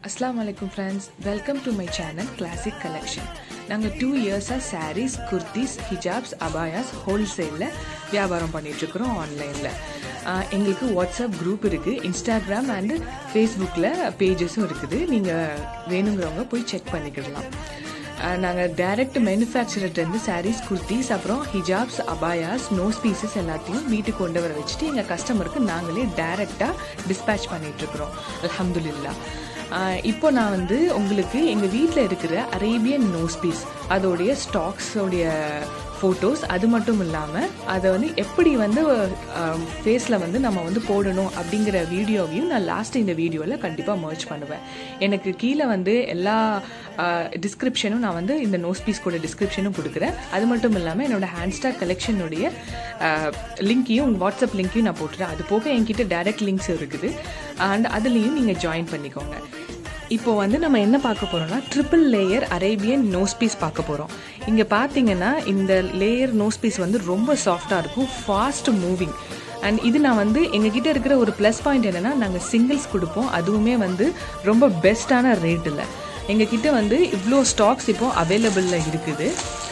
அஸ்லாம் வலைக்கும் friends welcome to my channel classic collection நாங்கள் டூ இயர்ஸாக சாரீஸ் குர்த்திஸ் ஹிஜாப்ஸ் அபாயாஸ் ஹோல்சேலில் வியாபாரம் பண்ணிகிட்ருக்குறோம் ஆன்லைனில் எங்களுக்கு வாட்ஸ்அப் குரூப் இருக்குது இன்ஸ்டாகிராம் அண்டு ஃபேஸ்புக்கில் பேஜஸும் இருக்குது நீங்கள் வேணுங்கிறவங்க போய் செக் பண்ணிக்கிடலாம் நாங்கள் டைரக்ட் மேனுஃபேக்சர்கிட்டேருந்து சாரீஸ் குர்த்திஸ் அப்புறம் ஹிஜாப்ஸ் அபாயாஸ் நோஸ் பீசஸ் எல்லாத்தையும் வீட்டுக்கு கொண்டு வர வச்சுட்டு எங்கள் கஸ்டமருக்கு நாங்களே டைரெக்டாக டிஸ்பேச் பண்ணிகிட்ருக்குறோம் அலமதுல்லா இப்போ நான் வந்து உங்களுக்கு எங்கள் வீட்டில் இருக்கிற அரேபியன் நோஸ் பீஸ் அதோடைய ஸ்டாக்ஸோடைய ஃபோட்டோஸ் அது மட்டும் இல்லாமல் அதை வந்து எப்படி வந்து ஃபேஸில் வந்து நம்ம வந்து போடணும் அப்படிங்கிற வீடியோவையும் நான் லாஸ்ட் இந்த வீடியோவில் கண்டிப்பாக மர்ச் பண்ணுவேன் எனக்கு கீழே வந்து எல்லா டிஸ்கிரிப்ஷனும் நான் வந்து இந்த நோஸ் பீஸ் கூட டிஸ்கிரிப்ஷனும் கொடுக்குறேன் அது மட்டும் இல்லாமல் என்னோட ஹேண்ட்ஸ்டாக் கலெக்ஷனுடைய லிங்க்கையும் உங்கள் வாட்ஸ்அப் லிங்க்கையும் நான் போட்டுறேன் அது போக என்கிட்ட டைரக்ட் லிங்க்ஸ் இருக்குது அண்ட் அதுலேயும் நீங்கள் ஜாயின் பண்ணிக்கோங்க இப்போ வந்து நம்ம என்ன பார்க்க போறோம்னா triple layer Arabian nose piece பார்க்க போகிறோம் இங்கே பார்த்தீங்கன்னா இந்த லேயர் நோஸ் பீஸ் வந்து ரொம்ப சாஃப்டாக இருக்கும் ஃபாஸ்ட் மூவிங் அண்ட் இது நான் வந்து எங்ககிட்ட இருக்கிற ஒரு ப்ளஸ் பாயிண்ட் என்னென்னா நாங்கள் சிங்கிள்ஸ் கொடுப்போம் அதுவுமே வந்து ரொம்ப பெஸ்ட்டான ரேட்டில் எங்ககிட்ட வந்து இவ்வளோ ஸ்டாக்ஸ் இப்போ அவைலபிளில் இருக்குது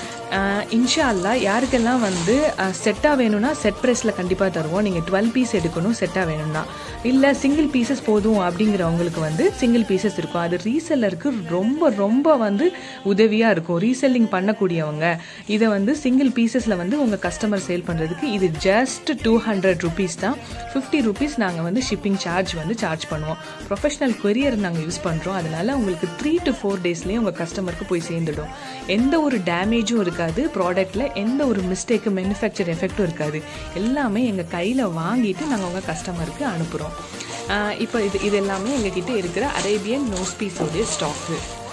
இன்ஷா அல்லா யாருக்கெல்லாம் வந்து செட்டாக வேணும்னா செட் ப்ரைஸில் கண்டிப்பாக தருவோம் நீங்கள் டுவெல் பீஸ் எடுக்கணும் செட்டாக வேணும்னா இல்லை சிங்கிள் பீசஸ் போதும் அப்படிங்கிறவங்களுக்கு வந்து சிங்கிள் பீசஸ் இருக்கும் அது ரீசெல்லருக்கு ரொம்ப ரொம்ப வந்து உதவியாக இருக்கும் ரீசெல்லிங் பண்ணக்கூடியவங்க இதை வந்து சிங்கிள் பீசஸில் வந்து உங்கள் கஸ்டமர் சேல் பண்ணுறதுக்கு இது ஜஸ்ட் டூ ஹண்ட்ரட் ருபீஸ் தான் ஃபிஃப்டி ருபீஸ் நாங்கள் வந்து ஷிப்பிங் சார்ஜ் வந்து சார்ஜ் பண்ணுவோம் ப்ரொஃபஷனல் கொரியர் நாங்கள் யூஸ் பண்ணுறோம் அதனால உங்களுக்கு த்ரீ டு ஃபோர் டேஸ்லேயே உங்கள் கஸ்டமருக்கு போய் சேர்ந்துடும் எந்த ஒரு டேமேஜும் இருக்காது ப்ராடக்ட்டில் எந்த ஒரு மிஸ்டேக்கு மேனுஃபேக்சர் எஃபெக்டும் இருக்காது எல்லாமே எங்கள் கையில் வாங்கிட்டு நாங்கள் உங்கள் கஸ்டமருக்கு அனுப்புகிறோம் இப்போ இது இது எல்லாமே எங்ககிட்ட இருக்கிற அரேபியன் நோஸ் பீஸோடைய ஸ்டாக்கு